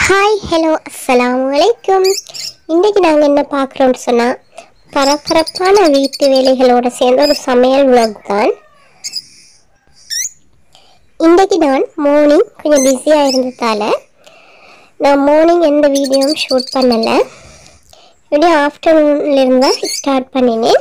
hi hello அஸ்ஸலாமு அலைக்கும் இன்றைக்கி நாங்கள் என்ன பார்க்குறோம்னு சொன்னால் பரபரப்பான வீட்டு வேலைகளோட சேர்ந்த ஒரு சமையல் vlog தான் இன்றைக்கி நான் மார்னிங் கொஞ்சம் பிஸியாக இருந்ததால் நான் மார்னிங் எந்த வீடியோவும் ஷூட் பண்ணலை இப்படி ஆஃப்டர்நூன்லேருந்து தான் ஸ்டார்ட் பண்ணினேன்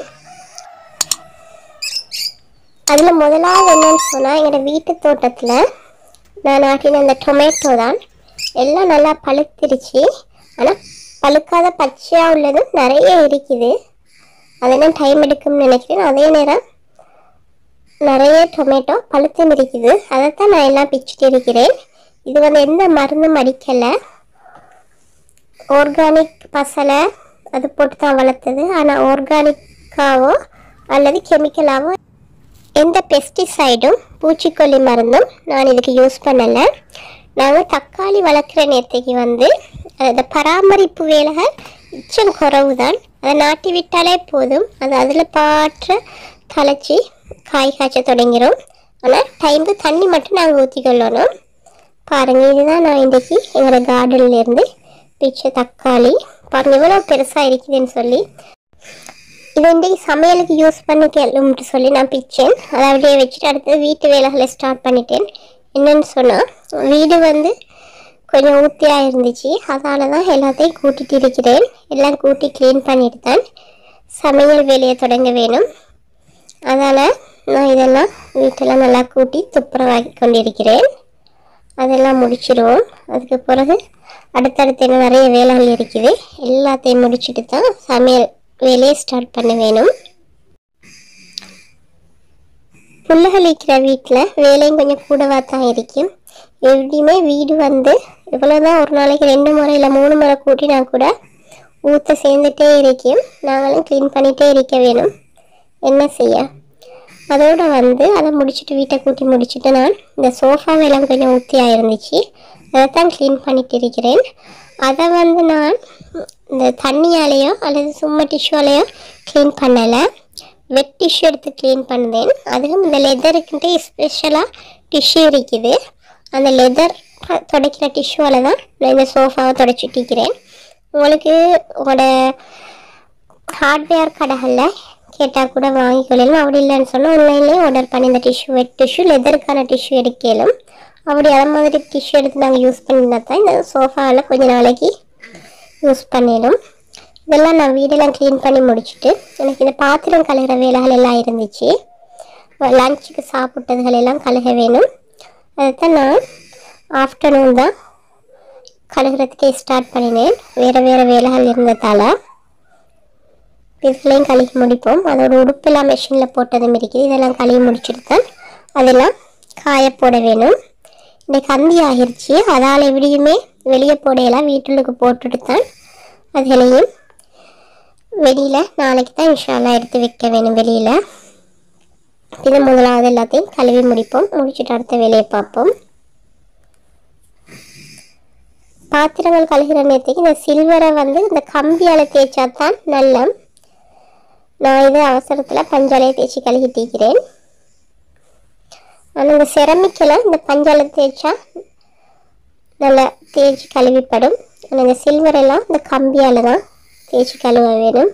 அதில் முதலாவது என்னன்னு சொன்னால் எங்களோட வீட்டு தோட்டத்தில் நான் நாட்டின அந்த டொமேட்டோ தான் எல்லாம் நல்லா பழுத்திருச்சு ஆனால் பழுக்காத பச்சையாக உள்ளது நிறைய இருக்குது அதெல்லாம் டைம் எடுக்கும்னு நினைக்கிறேன் அதே நேரம் நிறைய டொமேட்டோ பழுத்தும் இருக்குது அதைத்தான் நான் எல்லாம் பிச்சுட்டு இருக்கிறேன் இது வந்து எந்த மருந்தும் அடிக்கலை ஆர்கானிக் பசலை அது போட்டு தான் வளர்த்தது ஆனால் ஆர்கானிக்காவோ அல்லது கெமிக்கலாவோ எந்த பெஸ்டிசைடும் பூச்சிக்கொல்லி மருந்தும் நான் இதுக்கு யூஸ் பண்ணலை நாங்கள் தக்காளி வளர்க்குற நேரத்துக்கு வந்து அந்த பராமரிப்பு வேலைகள் மிச்சம் குறவு தான் அதை நாட்டி விட்டாலே போதும் அது அதில் பாற்ற தலைச்சி காய் காய்ச்ச தொடங்கிடும் ஆனால் டைமுக்கு தண்ணி மட்டும் நாங்கள் ஊற்றிக்கொள்ளணும் பாருங்கள் இதுதான் நான் இன்றைக்கி எங்களோட கார்டன்லேருந்து பிச்ச தக்காளி பாருங்கள் இவ்வளோ பெருசாக இருக்குதுன்னு சொல்லி இது இன்றைக்கி சமையலுக்கு யூஸ் பண்ணிக்கலும்ட்டு சொல்லி நான் பிச்சேன் அதை அப்படியே வச்சுட்டு அடுத்தது வீட்டு வேலைகளை ஸ்டார்ட் பண்ணிட்டேன் என்னன்னு சொன்னால் வீடு வந்து கொஞ்சம் ஊத்தியாக இருந்துச்சு அதால தான் எல்லாத்தையும் கூட்டிட்டு இருக்கிறேன் எல்லாம் கூட்டி க்ளீன் பண்ணிட்டு தான் சமையல் வேலையை தொடங்க வேணும் அதனால் நான் இதெல்லாம் வீட்டெல்லாம் நல்லா கூட்டி துப்புரவாக்கி கொண்டிருக்கிறேன் அதெல்லாம் முடிச்சிடுவோம் அதுக்கு பிறகு அடுத்தடுத்து என்ன நிறைய வேலைகள் இருக்குது எல்லாத்தையும் முடிச்சுட்டு தான் சமையல் வேலையை ஸ்டார்ட் பண்ண வேணும் புல்லுகள் இருக்கிற வீட்டில் வேலையும் கொஞ்சம் கூடவா தான் இருக்கும் எப்படியுமே வீடு வந்து இவ்வளோதான் ஒரு நாளைக்கு ரெண்டு முறை இல்லை மூணு முறை கூட்டினா கூட ஊற்ற சேர்ந்துட்டே இருக்கும் நாங்களும் க்ளீன் பண்ணிகிட்டே இருக்க வேணும் என்ன செய்ய அதோட வந்து அதை முடிச்சுட்டு வீட்டை கூட்டி முடிச்சுட்டு நான் இந்த சோஃபாவெல்லாம் கொஞ்சம் ஊற்றியாக இருந்துச்சு அதை தான் க்ளீன் பண்ணிட்டு இருக்கிறேன் அதை வந்து நான் இந்த தண்ணியாலேயோ அல்லது சும்மா டிஷ்யூலையோ க்ளீன் பண்ணலை வெட் டிஷ்யூ எடுத்து க்ளீன் பண்ணேன் அதுவும் இந்த லெதருக்குன்ட்டு ஸ்பெஷலாக டிஷ்யூ இருக்குது அந்த லெதர் துடைக்கிற டிஷ்யூவில் தான் நான் இந்த சோஃபாவை துடைச்சிட்டிக்கிறேன் உங்களுக்கு உங்களோட ஹார்ட்வேர் கடைகளில் கேட்டால் கூட வாங்கிக்கொள்ளலாம் அப்படி இல்லைன்னு சொன்னால் ஆன்லைன்லேயே ஆர்டர் பண்ணி இந்த டிஷ்யூ வெட் டிஷ்யூ லெதருக்கான டிஷ்யூ எடுக்கலும் அப்படி அதை மாதிரி டிஷ்யூ எடுத்து நாங்கள் யூஸ் பண்ணியிருந்தா தான் இந்த சோஃபாவில் கொஞ்ச நாளைக்கு யூஸ் பண்ணிடும் இதெல்லாம் நான் வீடெல்லாம் க்ளீன் பண்ணி முடிச்சுட்டு எனக்கு இந்த பாத்திரம் கழுகுற வேலைகள் எல்லாம் இருந்துச்சு லஞ்சுக்கு சாப்பிட்டதுகள் எல்லாம் கழுக வேணும் அதைத்தான் நான் ஆஃப்டர்நூன் தான் கழுகுறதுக்கே ஸ்டார்ட் பண்ணினேன் வேறு வேறு வேலைகள் இருந்ததால் இதுகளையும் கழுகி முடிப்போம் அதோட உடுப்பெல்லாம் மெஷினில் போட்டதும் இருக்குது இதெல்லாம் கழுகி முடிச்சுட்டு தான் அதெல்லாம் காய போட வேணும் இன்றைக்கு அந்தி ஆகிருச்சு அதால் எப்படியுமே வெளியே போடையெல்லாம் வீட்டுக்கு போட்டுட்டு தான் அதுகளையும் வெளியில் நாளைக்கு தான் இன்ஷால்லாம் எடுத்து வைக்க வேணும் வெளியில் இது முதலாவது எல்லாத்தையும் கழுவி முடிப்போம் முடிச்சுட்டு அடுத்த வேலையை பார்ப்போம் பாத்திரங்கள் கழுகிற நேரத்துக்கு இந்த சில்வரை வந்து இந்த கம்பியால் தேய்ச்சா தான் நல்ல நான் இது அவசரத்தில் பஞ்சாலையை தேய்ச்சி கழுகி தீக்கிறேன் ஆனால் இந்த செரமிக்கில் இந்த பஞ்சாலை தேய்ச்சா நல்லா தேய்ச்சி கழுவிப்படும் ஆனால் இந்த சில்வர் எல்லாம் இந்த கம்பியால் தான் தேய்ச்சி கழுவ வேணும்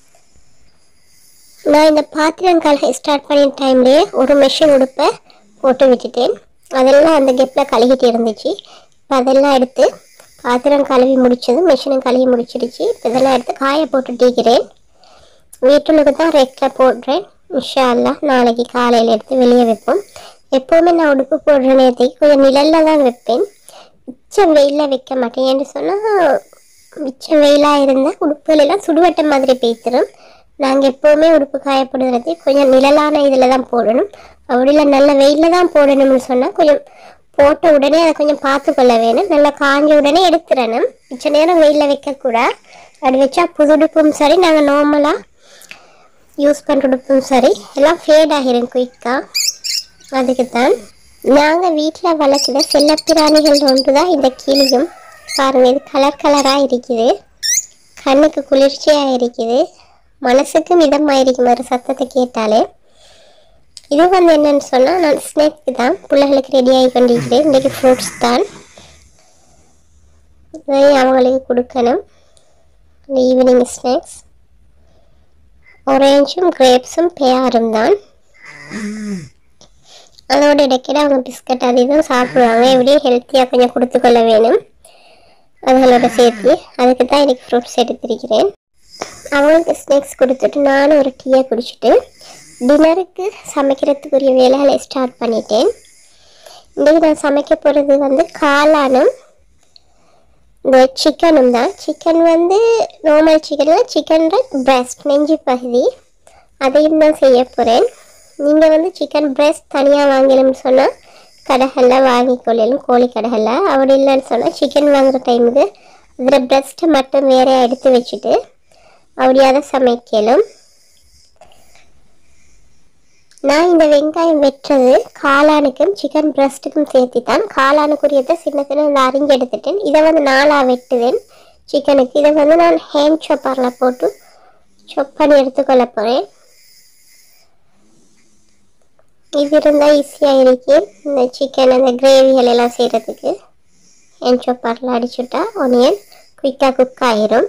நான் இந்த பாத்திரம் கழுக ஸ்டார்ட் பண்ணிய டைம்லேயே ஒரு மெஷின் உடுப்பை போட்டு விட்டுட்டேன் அதெல்லாம் அந்த கெப்பில் கழுகிட்டு இருந்துச்சு இப்போ அதெல்லாம் எடுத்து பாத்திரம் கழுவி முடிச்சதும் மெஷினும் கழுவி முடிச்சிடுச்சு இப்போ இதெல்லாம் எடுத்து காய போட்டுட்டிருக்கிறேன் வீட்டுக்கு தான் ரெக்கில் போடுறேன் இன்ஷா அல்லா நாளைக்கு காலையில் எடுத்து வெளியே வைப்போம் எப்போவுமே நான் உடுப்பு போடுற நேரத்துக்கு கொஞ்சம் நிழலில் தான் வைப்பேன் மிச்சம் வெயிலில் வைக்க மாட்டேன் ஏன்னு சொன்னால் மிச்சம் வெயிலாக இருந்தால் உடுப்புகள் எல்லாம் சுடுவட்ட மாதிரி பேய்த்திரும் நாங்கள் எப்போவுமே உடுப்பு காயப்படுறது கொஞ்சம் நிழலான இதில் தான் போடணும் அப்படி இல்லை நல்ல வெயிலில் தான் போடணும்னு சொன்னால் கொஞ்சம் போட்ட உடனே அதை கொஞ்சம் பார்த்து கொள்ள வேணும் நல்லா காஞ்ச உடனே எடுத்துடணும் மிச்ச நேரம் வெயிலில் வைக்கக்கூடாது அப்படி வச்சா புது உடுப்பும் சரி நாங்கள் நார்மலாக யூஸ் பண்ணுற உடுப்பும் சரி எல்லாம் ஃபேட் ஆகிரும் குயிக்காக அதுக்கு தான் நாங்கள் வீட்டில் வளர்க்குற செல்லப்பிராணிகள் ஒன்று தான் இந்த கிளியும் பாருங்கள் இது கலர் கலராக இருக்குது கண்ணுக்கு குளிர்ச்சியாக இருக்குது மனசுக்கும் இதமாக இருக்கும் ஒரு சத்தத்தை கேட்டாலே இது வந்து என்னன்னு சொன்னால் நான் ஸ்நாக் தான் பிள்ளைகளுக்கு ரெடி ஆகி கொண்டிருக்கிறேன் இன்றைக்கி ஃப்ரூட்ஸ் தான் இதையும் அவங்களுக்கு கொடுக்கணும் இந்த ஈவினிங் ஸ்நாக்ஸ் ஆரஞ்சும் கிரேப்ஸும் பேரும் தான் அதோட இடைக்கிட அவங்க பிஸ்கட் அது இதுவும் சாப்பிடுவாங்க எப்படியும் ஹெல்த்தியாக கொஞ்சம் கொடுத்துக்கொள்ள வேணும் அதுகளோட சேர்த்து அதுக்கு தான் எனக்கு ஃப்ரூட்ஸ் எடுத்திருக்கிறேன் அவங்களுக்கு ஸ்நாக்ஸ் கொடுத்துட்டு நானும் ஒரு டீயை குடிச்சிட்டு டின்னருக்கு சமைக்கிறதுக்குரிய வேலைகளை ஸ்டார்ட் பண்ணிட்டேன் இன்றைக்கு நான் சமைக்க போகிறது வந்து காளானும் இந்த சிக்கனும் தான் சிக்கன் வந்து நார்மல் சிக்கனில் சிக்கனோட பிரஸ்ட் நெஞ்சு பகுதி அதையும் தான் செய்ய போகிறேன் நீங்கள் வந்து சிக்கன் பிரஸ்ட் தனியாக வாங்கணும்னு சொன்னால் கடைகளில் வாங்கிக்கொள்ளலும் கோழி கடைகளில் அப்படி இல்லைன்னு சொன்னால் சிக்கன் வாங்குற டைமுக்கு அதில் பிரஸ்ட்டை மட்டும் வேற எடுத்து வச்சுட்டு அப்படியாத சமைக்கலும் நான் இந்த வெங்காயம் வெட்டுறது காளானுக்கும் சிக்கன் பிரஸ்ட்டுக்கும் சேர்த்து தான் காளானுக்குரியதை சின்ன சின்ன இந்த அரிஞ்சு எடுத்துட்டேன் இதை வந்து நாலாக வெட்டுவேன் சிக்கனுக்கு இதை வந்து நான் ஹேண்ட் சாப்பரில் போட்டு சாப் பண்ணி எடுத்துக்கொள்ள போகிறேன் இது இருந்தால் ஈஸியாக இருக்கு இந்த சிக்கன் அந்த கிரேவிகள் எல்லாம் செய்கிறதுக்கு ஹேண்ட் சாப்பரில் அடிச்சுட்டா ஒனியன் குயிக்காக குக் ஆயிரும்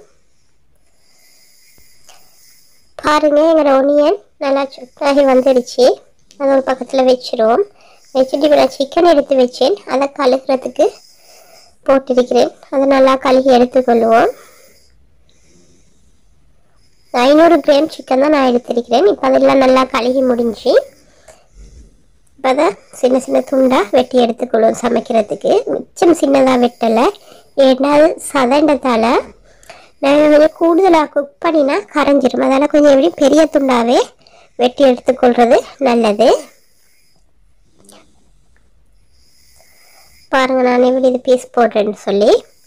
பாருங்க எங்களோட ஒனியன் நல்லா சுத்தாகி வந்துடுச்சு அது ஒரு பக்கத்தில் வச்சிருவோம் வச்சுட்டு இப்போ நான் சிக்கன் எடுத்து வச்சேன் அதை கழுகுறதுக்கு போட்டிருக்கிறேன் அதை நல்லா கழுகி எடுத்துக்கொள்வோம் ஐநூறு கிராம் சிக்கன் தான் நான் எடுத்திருக்கிறேன் இப்போ அதெல்லாம் நல்லா கழுகி முடிஞ்சு இப்போ அதை சின்ன சின்ன துண்டாக வெட்டி எடுத்துக்கொள்வோம் சமைக்கிறதுக்கு மிச்சம் சின்னதாக வெட்டலை ஏன்னா அது சதண்டத்தால் நான் கொஞ்சம் கூடுதலாக குக் பண்ணினா கரைஞ்சிரும் அதனால் கொஞ்சம் எப்படி பெரிய துண்டாவே வெட்டி எடுத்துக்கொள்வது நல்லது பாருங்க நான் எப்படி இது பீஸ் போடுறேன்னு சொல்லி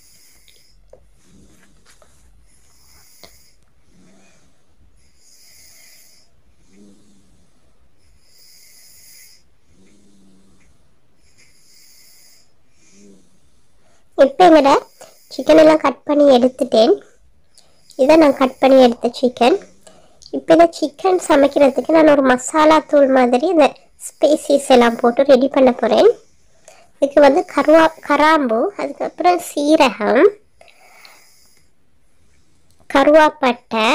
இப்போ எங்கட சிக்கன் எல்லாம் கட் பண்ணி எடுத்துட்டேன் இதை நான் கட் பண்ணி எடுத்த சிக்கன் இப்போ இந்த சிக்கன் சமைக்கிறதுக்கு நான் ஒரு மசாலா தூள் மாதிரி இந்த ஸ்பைசிஸ் எல்லாம் போட்டு ரெடி பண்ண போகிறேன் இதுக்கு வந்து கருவா கராம்பு அதுக்கப்புறம் சீரகம் கருவாப்பட்டை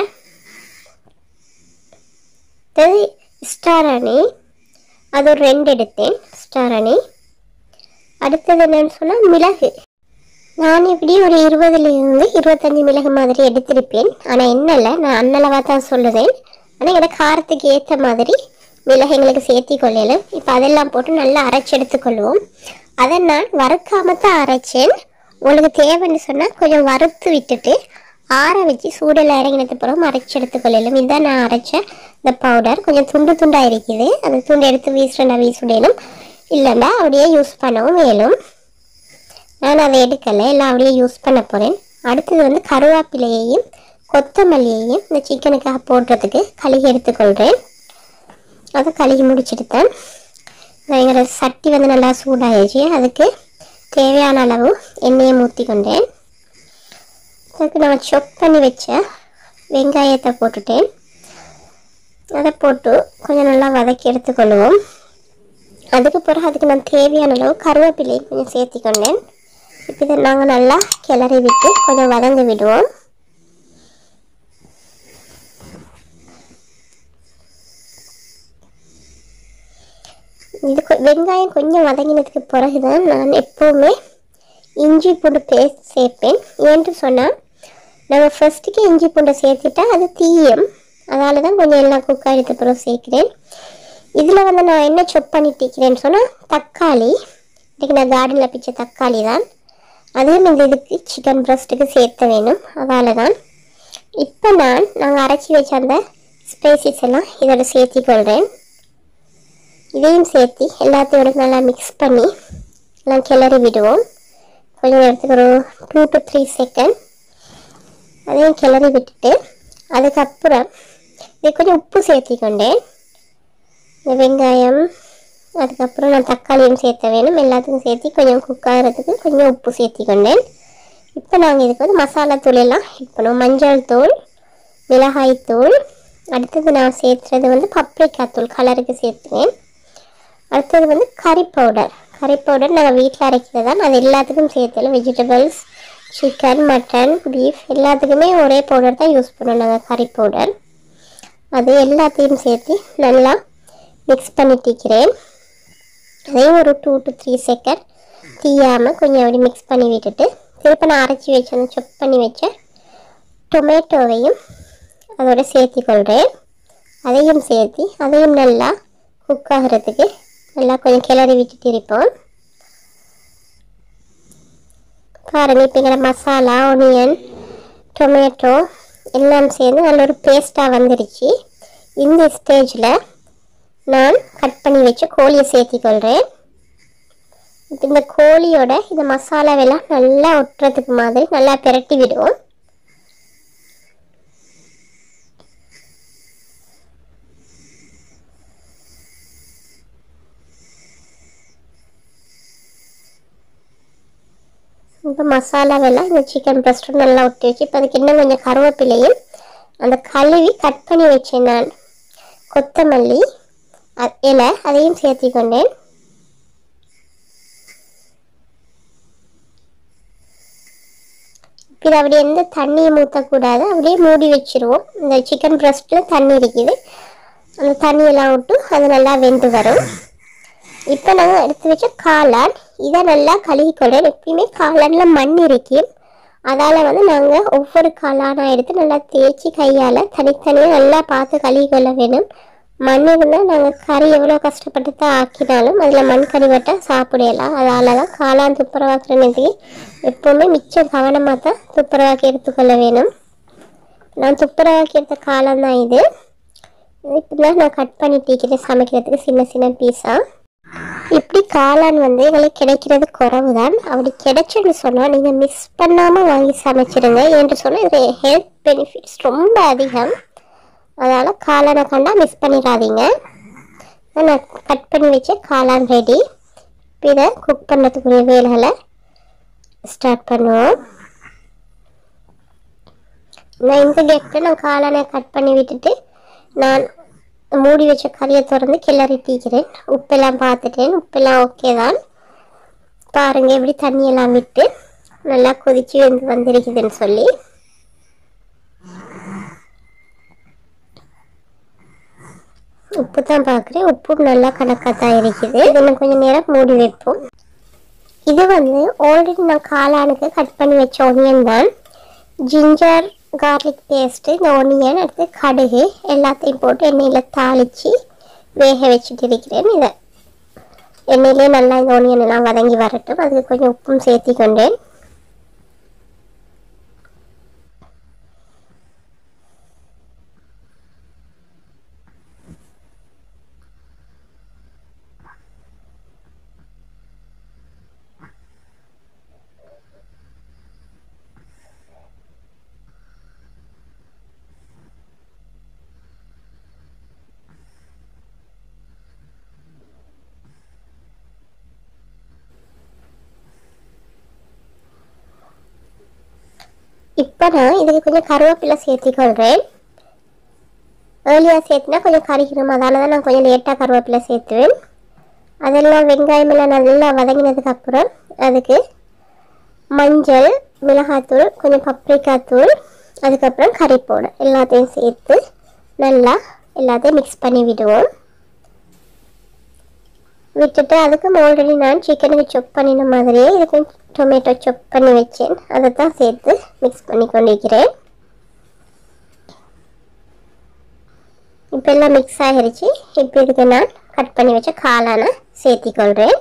அடுத்தது ஸ்டார் அணி அது ஒரு ரெண்டு எடுத்தேன் ஸ்டார் அணி அடுத்தது என்னன்னு சொன்னால் மிளகு நான் இப்படி ஒரு இருபதுலேருந்து இருபத்தஞ்சி மிளகு மாதிரி எடுத்திருப்பேன் ஆனால் என்னல்ல நான் அன்னளவாக தான் சொல்லுவேன் ஆனால் எனக்கு காரத்துக்கு ஏற்ற மாதிரி மிளகு எங்களுக்கு சேர்த்தி கொள்ளலும் இப்போ அதெல்லாம் போட்டு நல்லா அரைச்சி எடுத்துக்கொள்வோம் அதை நான் வறுக்காம தான் அரைச்சேன் உங்களுக்கு தேவைன்னு சொன்னால் கொஞ்சம் வறுத்து விட்டுட்டு ஆற வச்சு சூடில் இறங்கினது பிறகு அரைச்சி எடுத்துக்கொள்ளலும் இதுதான் நான் அரைச்ச இந்த பவுடர் கொஞ்சம் துண்டு துண்டாக இருக்குது அந்த துண்டு எடுத்து வீசுறேன்டா வீசுடலும் இல்லைன்னா அப்படியே யூஸ் பண்ணவும் மேலும் நான் அதை எடுக்கலை எல்லாம் அப்படியே யூஸ் பண்ண போகிறேன் அடுத்தது வந்து கருவேப்பிலையையும் கொத்தமல்லியையும் இந்த சிக்கனுக்காக போடுறதுக்கு கழுகி எடுத்துக்கொள்கிறேன் அதை கழுகி முடிச்சுட்டு எங்களோட சட்டி வந்து நல்லா சூடாகிடுச்சு அதுக்கு தேவையான அளவு எண்ணெயை ஊற்றி கொண்டேன் அதுக்கு நான் சொப் பண்ணி வச்ச வெங்காயத்தை போட்டுட்டேன் அதை போட்டு கொஞ்சம் நல்லா வதக்கி எடுத்துக்கொள்வோம் அதுக்கு பிறகு அதுக்கு நான் தேவையான அளவு கருவேப்பிலை கொஞ்சம் சேர்த்திக்கொண்டேன் இப்போ இதை நாங்கள் நல்லா கிளறி விட்டு கொஞ்சம் வதங்க விடுவோம் இது கொ- வெங்காயம் கொஞ்சம் வதங்கினதுக்கு பிறகு தான் நான் எப்போவுமே இஞ்சி பூண்டு பேஸ்ட் சேர்ப்பேன் ஏன்ட்டு சொன்னால் நம்ம ஃபர்ஸ்ட்டுக்கு இஞ்சி பூண்டை சேர்த்துட்டா அது தீயும் அதனால தான் கொஞ்சம் எல்லாம் குக் ஆகிடுத்த பிறகு சேர்க்கிறேன் இதில் வந்து நான் என்ன சொப் பண்ணிட்டிருக்கிறேன்னு சொன்னால் தக்காளி இன்றைக்கி நான் கார்டனில் பிச்ச தக்காளி தான் அதுவும் இந்த இதுக்கு சிக்கன் பிரஸ்ட்டுக்கு சேர்த்த வேணும் அதால தான் இப்போ நான் நாங்கள் அரைச்சி வச்ச அந்த ஸ்பைசஸ் எல்லாம் இதோட சேர்த்திக்கொள்கிறேன் இதையும் சேர்த்து எல்லாத்தையோட நல்லா மிக்ஸ் பண்ணி எல்லாம் கிளறி விடுவோம் கொஞ்ச நேரத்துக்கு ஒரு டூ டு த்ரீ செகண்ட் அதையும் கிளறி விட்டுட்டு அதுக்கப்புறம் இது கொஞ்சம் உப்பு சேர்த்திக்கொண்டேன் இந்த வெங்காயம் அதுக்கப்புறம் நான் தக்காளியும் சேர்த்த வேணும் எல்லாத்துக்கும் சேர்த்து கொஞ்சம் குக் ஆகிறதுக்கு கொஞ்சம் உப்பு சேர்த்திக்கொண்டேன் இப்போ நாங்கள் இதுக்கு வந்து மசாலா தூள் எல்லாம் ஹிட் பண்ணுவோம் மஞ்சள் தூள் மிளகாய் தூள் அடுத்தது நான் சேர்த்துறது வந்து பப்ரிக்கா தூள் கலருக்கு சேர்த்துவேன் அடுத்தது வந்து கறி பவுடர் கறி பவுடர் நாங்கள் வீட்டில் அரைக்கிறது தான் அது எல்லாத்துக்கும் சேர்த்தலும் வெஜிடபிள்ஸ் சிக்கன் மட்டன் பீஃப் எல்லாத்துக்குமே ஒரே பவுடர் தான் யூஸ் பண்ணுவோம் நாங்கள் கறி பவுடர் அது எல்லாத்தையும் சேர்த்து நல்லா மிக்ஸ் பண்ணிட்டிக்கிறேன் அதையும் ஒரு டூ டு த்ரீ செகண்ட் தீயாமல் கொஞ்சம் அப்படி மிக்ஸ் பண்ணி விட்டுட்டு திருப்ப நான் அரைச்சி வச்ச செக் பண்ணி வச்ச டொமேட்டோவையும் அதோட சேர்த்தி கொள்கிறேன் அதையும் சேர்த்து அதையும் நல்லா குக் ஆகிறதுக்கு நல்லா கொஞ்சம் கிளறி விட்டுட்டு இருப்போம் பாருங்கள் இப்போ எங்களோட மசாலா ஒனியன் டொமேட்டோ எல்லாம் சேர்ந்து நல்ல ஒரு பேஸ்ட்டாக வந்துடுச்சு இந்த ஸ்டேஜில் நான் கட் பண்ணி வச்ச கோழியை சேர்த்திக்கொள்கிறேன் இப்போ இந்த கோழியோட இந்த மசாலாவெல்லாம் நல்லா ஒட்டுறதுக்கு மாதிரி நல்லா பிரட்டி விடுவோம் இப்போ மசாலாவெல்லாம் இந்த சிக்கன் பிரஸ்ட்டும் நல்லா ஒட்டி வச்சு இப்போ அதுக்கு இன்னும் கொஞ்சம் கருவேப்பிலையும் அந்த கழுவி கட் பண்ணி வச்சேன் நான் கொத்தமல்லி அ- இலை அதையும் சேர்த்தி கொண்டேன் இது அப்படி எந்த தண்ணியும் ஊற்றக்கூடாது அப்படியே மூடி வச்சிருவோம் இந்த சிக்கன் பிரஸ்ட்டில் தண்ணி இருக்குது அந்த தண்ணியெல்லாம் விட்டு அது நல்லா வெந்து வரும் இப்போ நாங்கள் எடுத்து வச்ச காளான் இதை நல்லா கழுகிக்கொள்ளேன் எப்பயுமே காளானில் மண் இருக்கும் அதால் வந்து நாங்கள் ஒவ்வொரு காளானாக எடுத்து நல்லா தேய்ச்சி கையால் தனித்தனியாக நல்லா பார்த்து கழுகிக்கொள்ள வேணும் மண் இருந்தால் நாங்கள் கறி எவ்வளோ கஷ்டப்பட்டு தான் ஆக்கினாலும் அதில் மண் கறி வட்டால் சாப்பிடலாம் அதால் தான் காளான் துப்புரவாக்குறதுக்கு எப்போவுமே மிச்சம் கவனமாக தான் துப்புரவாக்கி எடுத்துக்கொள்ள வேணும் நான் துப்புரவாக்கி எடுத்த காளான் தான் இது இப்படிலாம் நான் கட் பண்ணிட்டு சமைக்கிறதுக்கு சின்ன சின்ன பீஸாக இப்படி காளான் வந்து எங்களுக்கு கிடைக்கிறது குறைவு தான் அப்படி கிடைச்சுன்னு சொன்னால் நீங்கள் மிஸ் பண்ணாமல் வாங்கி சமைச்சிடுங்க என்று சொன்னால் இது ஹெல்த் பெனிஃபிட்ஸ் ரொம்ப அதிகம் அதனால் காளானை கண்டா மிஸ் பண்ணிடாதீங்க நான் கட் பண்ணி வச்ச காளான் ரெடி இதை குக் பண்ணுறதுக்குரிய வேலைகளை ஸ்டார்ட் பண்ணுவோம் நான் இந்த கேப்பில் நான் காளானை கட் பண்ணி விட்டுட்டு நான் மூடி வச்ச கறியை திறந்து கிளறி தீக்கிறேன் உப்பெல்லாம் பார்த்துட்டேன் உப்பெல்லாம் ஓகே தான் பாருங்கள் எப்படி தண்ணியெல்லாம் விட்டு நல்லா கொதிச்சு வந்து வந்திருக்குதுன்னு சொல்லி உப்பு தான் பார்க்குறேன் உப்பும் நல்லா கணக்காக தான் இருக்குது இது இன்னும் கொஞ்சம் நேரம் மூடி வைப்போம் இது வந்து ஆல்ரெடி நான் காளானுக்கு கட் பண்ணி வச்ச ஒனியன் தான் ஜிஞ்சர் கார்லிக் பேஸ்ட்டு இந்த ஒனியன் அடுத்து கடுகு எல்லாத்தையும் போட்டு எண்ணெயில் தாளித்து வேக வச்சுட்டு இருக்கிறேன் இதை எண்ணெயிலே நல்லா இந்த ஒனியன் எல்லாம் வதங்கி வரட்டும் அதுக்கு கொஞ்சம் உப்பும் சேர்த்தி கொண்டேன் இப்போ நான் இதுக்கு கொஞ்சம் கருவேப்பிலை சேர்த்திக்கொள்கிறேன் ஏர்லியாக சேர்த்துனா கொஞ்சம் கறிக்கணும் அதனால தான் நான் கொஞ்சம் லேட்டாக கருவேப்பிலை சேர்த்துவேன் அதெல்லாம் வெங்காயம் எல்லாம் நல்லா வதங்கினதுக்கு அப்புறம் அதுக்கு மஞ்சள் மிளகாத்தூள் கொஞ்சம் பப்ரிக்காத்தூள் அதுக்கப்புறம் கறி பவுடர் எல்லாத்தையும் சேர்த்து நல்லா எல்லாத்தையும் மிக்ஸ் பண்ணி விடுவோம் விட்டுட்டு அதுக்கு ஆல்ரெடி நான் சிக்கனுக்கு சொப் பண்ணின மாதிரியே இதுக்கும் டொமேட்டோ சொப் பண்ணி வச்சேன் அதை தான் சேர்த்து மிக்ஸ் பண்ணி கொண்டிருக்கிறேன் இப்போ எல்லாம் மிக்ஸ் ஆகிருச்சு இப்போ இதுக்கு நான் கட் பண்ணி வச்ச காளானை சேர்த்திக்கொள்கிறேன்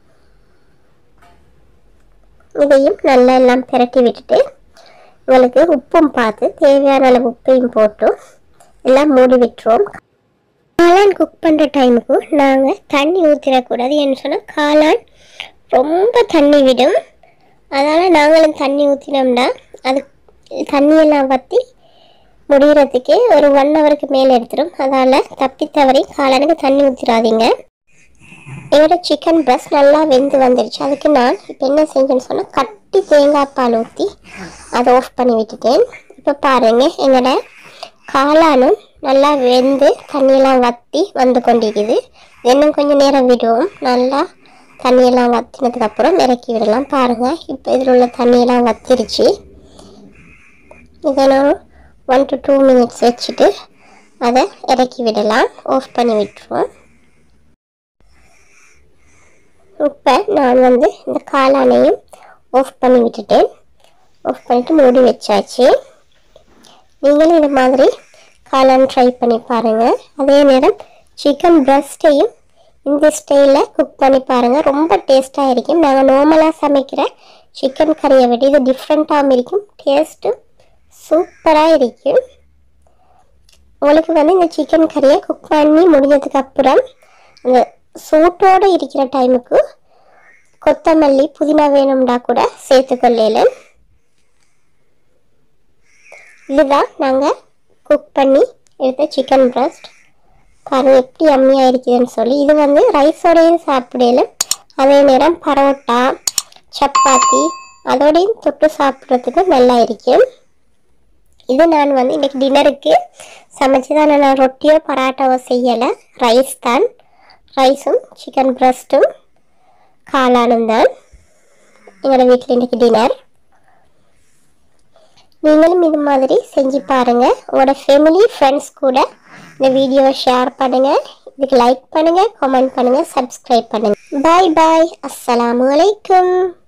இதையும் நல்லா எல்லாம் பிரட்டி விட்டுட்டு உங்களுக்கு உப்பும் பார்த்து தேவையான அளவு உப்பையும் போட்டு எல்லாம் மூடி விட்டுருவோம் காளான் குக் பண்ணுற டைமுக்கு நாங்கள் தண்ணி ஊற்றிடக்கூடாது ஏன்னு சொன்னால் காளான் ரொம்ப தண்ணி விடும் அதனால் நாங்களும் தண்ணி ஊற்றினோம்னா அது தண்ணியெல்லாம் வற்றி முடிகிறதுக்கே ஒரு ஒன் ஹவருக்கு மேலே எடுத்துடும் அதால் தப்பி தவறி காளானுக்கு தண்ணி ஊற்றிடாதீங்க என்னோட சிக்கன் பிரஸ்ட் நல்லா வெந்து வந்துடுச்சு அதுக்கு நான் இப்போ என்ன செஞ்சேன்னு சொன்னால் கட்டி தேங்காய் பால் ஊற்றி அதை ஆஃப் பண்ணி விட்டுட்டேன் இப்போ பாருங்கள் என்னோட காளானும் நல்லா வெந்து தண்ணியெல்லாம் வற்றி வந்து கொண்டிருக்குது இன்னும் கொஞ்சம் நேரம் விடுவோம் நல்லா தண்ணியெல்லாம் வற்றினதுக்கு அப்புறம் இறக்கி விடலாம் பாருங்கள் இப்போ இதில் உள்ள தண்ணியெல்லாம் வத்திருச்சு இதை நான் ஒன் டு டூ மினிட்ஸ் வச்சுட்டு அதை இறக்கி விடலாம் ஆஃப் பண்ணி விட்டுருவோம் இப்போ நான் வந்து இந்த காளானையும் ஆஃப் பண்ணி விட்டுட்டேன் ஆஃப் பண்ணிட்டு மூடி வச்சாச்சு நீங்களும் இது மாதிரி காளான் ட்ரை பண்ணி பாருங்கள் அதே நேரம் சிக்கன் பிரஸ்ட்டையும் இந்த ஸ்டைலில் குக் பண்ணி பாருங்கள் ரொம்ப டேஸ்ட்டாக இருக்கும் நாங்கள் நார்மலாக சமைக்கிற சிக்கன் கறியை விட இது டிஃப்ரெண்ட்டாகவும் இருக்கும் டேஸ்ட்டும் சூப்பராக இருக்கும் உங்களுக்கு வந்து இந்த சிக்கன் கறியை குக் பண்ணி முடிஞ்சதுக்கு அப்புறம் அந்த சூட்டோடு இருக்கிற டைமுக்கு கொத்தமல்லி புதினா வேணும்னா கூட சேர்த்துக்கொள்ளல இதுதான் நாங்கள் குக் பண்ணி எடுத்த சிக்கன் பிரஸ்ட் பாருங்க எப்படி அம்மியாக இருக்குதுன்னு சொல்லி இது வந்து ரைஸோடையும் சாப்பிடல அதே நேரம் பரோட்டா சப்பாத்தி அதோடையும் தொட்டு சாப்பிட்றதுக்கு நல்லா இருக்கும் இது நான் வந்து இன்னைக்கு டின்னருக்கு சமைச்சு தான் நான் ரொட்டியோ பரோட்டாவோ செய்யலை ரைஸ் தான் ரைஸும் சிக்கன் பிரஸ்ட்டும் காளானும் தான் எங்களோட வீட்டில் இன்னைக்கு டின்னர் நீங்களும் இது மாதிரி செஞ்சு பாருங்கள் உங்களோட ஃபேமிலி ஃப்ரெண்ட்ஸ் கூட இந்த வீடியோவை ஷேர் பண்ணுங்கள் இதுக்கு லைக் பண்ணுங்கள் கமெண்ட் பண்ணுங்கள் சப்ஸ்கிரைப் பண்ணுங்கள் பாய் பாய் அஸ்ஸலாமு அலைக்கும்